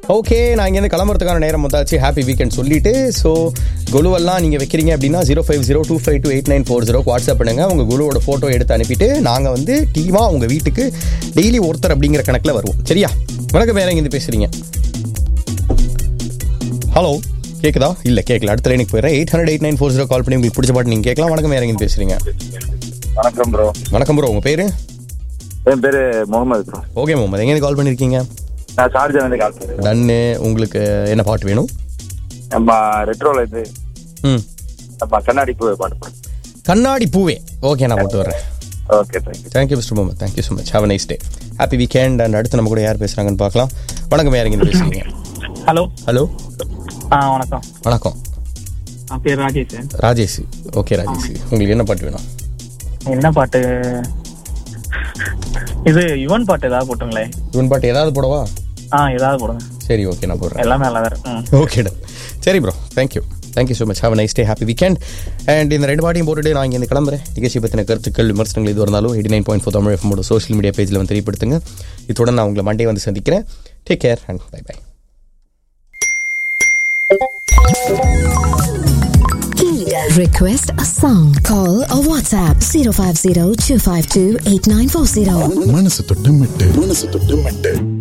Okay நான் இங்கேருந்து கிளம்புறதுக்கான நேரம் வந்தாச்சு ஹாப்பி வீக்கெண்ட் சொல்லிட்டு ஸோ குழுவெல்லாம் நீங்கள் வைக்கிறீங்க அப்படின்னா zero five zero two five two eight nine four zero WhatsApp பண்ணுங்க உங்கள் குழுவோட ஃபோட்டோ எடுத்து அனுப்பிட்டு நாங்கள் வந்து டீமாக உங்கள் வீட்டுக்கு டெய்லி ஒருத்தர் அப்படிங்கிற கணக்கில் வருவோம் சரியா வணக்கம் வேற எங்கேருந்து பேசுறீங்க ஹலோ கேக்குதா இல்ல கேட்கல அடுத்த லைனுக்கு போயிடுறேன் eight hundred eight nine four zero call பண்ணி உங்களுக்கு பிடிச்ச பாட்டு நீங்க கேட்கலாம் வணக்கம் வேற எங்கேருந்து பேசுறீங்க வணக்கம் ப்ரோ வணக்கம் ப்ரோ உங்க பேரு என் பேரு முகமது ப்ரோ ஓகே முகமது எங்கேருந்து கால் பண்ணிருக்கீங்க நான் ஷார்ஜா வந்து கால் பண்ணுறேன் டன்னு உங்களுக்கு என்ன பாட்டு வேணும் நம்ம ரெட்ரோல இது ம் நம்ம கண்ணாடி பூவை பாட்டு போடுறோம் கண்ணாடி பூவே ஓகே நான் போட்டு வர்றேன் okay thank you thank you mister Mohammed thank you so much have nice day happy weekend and அடுத்து நம்ம கூட யார் பேசுறாங்கன்னு பார்க்கலாம் வணக்கம் யார் எங்கேருந்து பேசுறீங்க ஹலோ ஹலோ ஆ வணக்கம் வணக்கம் என் பேர் ராஜேஷ் ராஜேஷ் ஓகே ராஜேஷ் உங்களுக்கு என்ன பாட்டு வேணும் என்ன பாட்டு இது யுவன் பாட்டு ஏதாவது போட்டுங்களேன் இவன் பாட்டு ஏதாவது போடவா ஆ ஏதாவது போடுங்க சரி ஓகே நான் போடுறேன் எல்லாமே நல்லா தான் ம் ஓகே சரி bro thank you thank you so much have nice day happy weekend and இந்த ரெண்டு பாட்டையும் போட்டுட்டு நான் இங்கே கிளம்புறேன் நிகழ்ச்சி பற்றின கருத்துக்கள் விமர்சனங்கள் இது இருந்தாலும் eighty nine point four Tamil எஃப்மோட சோஷியல் மீடியா பேஜில் வந்து தெரியப்படுத்துங்க இத்துடன் நான் உங்களை மண்டே வந்து சந்திக்கிறேன் take care and bye bye Request a song. Call or WhatsApp 050 252 8940. மனசு தொட்டு மெட்டு மனசு தொட்டு மெட்டு